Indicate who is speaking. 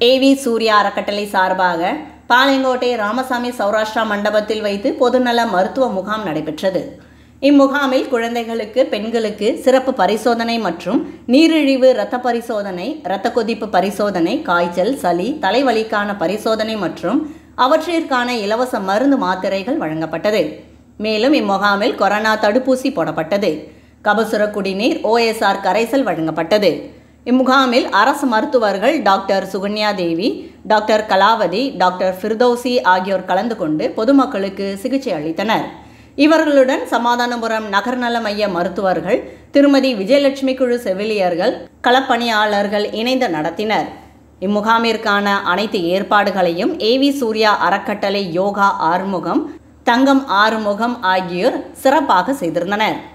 Speaker 1: AV Surya அறக்கட்டளை சார்பாக பாளையங்கோட்டை ராமசாமி சௌராஷ்டிரா மண்டபத்தில் வைத்து பொதுநல மருத்துவ முகாம் நடைபெற்றது இம்முகாமில் குழந்தைகளுக்கு பெண்களுக்கு சிறப்பு பரிசோதனை மற்றும் நீரிழிவு இரத்த பரிசோதனை இரத்த கொதிப்பு பரிசோதனை காய்ச்சல் சளி தலைவலிக்கான பரிசோதனை மற்றும் அவற்றிற்கான இலவச மருந்து மாத்திரைகள் வழங்கப்பட்டது மேலும் இம்முகாமில் கொரோனா தடுப்பூசி போடப்பட்டது கபசுர குடிநீர் ஓஎஸ்ஆர் கரைசல் வழங்கப்பட்டது இம்முகாமில் அரசு மருத்துவர்கள் doctor Sukanya Devi doctor Kalavathi doctor Firdousi ஆகியோர் கலந்து கொண்டு பொதுமக்களுக்கு சிகிச்சை அளித்தனர் இவர்களுடன் சமாதானபுரம் நகர்நல மைய மருத்துவர்கள் திருமதி விஜயலட்சுமி குழு செவிலியர்கள் களப்பணியாளர்கள் இணைந்து நடத்தினர் இம்முகாமிற்கான அனைத்து ஏற்பாடுகளையும் ஏவி சூர்யா அறக்கட்டளை யோகா ஆறுமுகம் தங்கம் ஆறுமுகம் ஆகியோர் சிறப்பாக செய்திருந்தனர்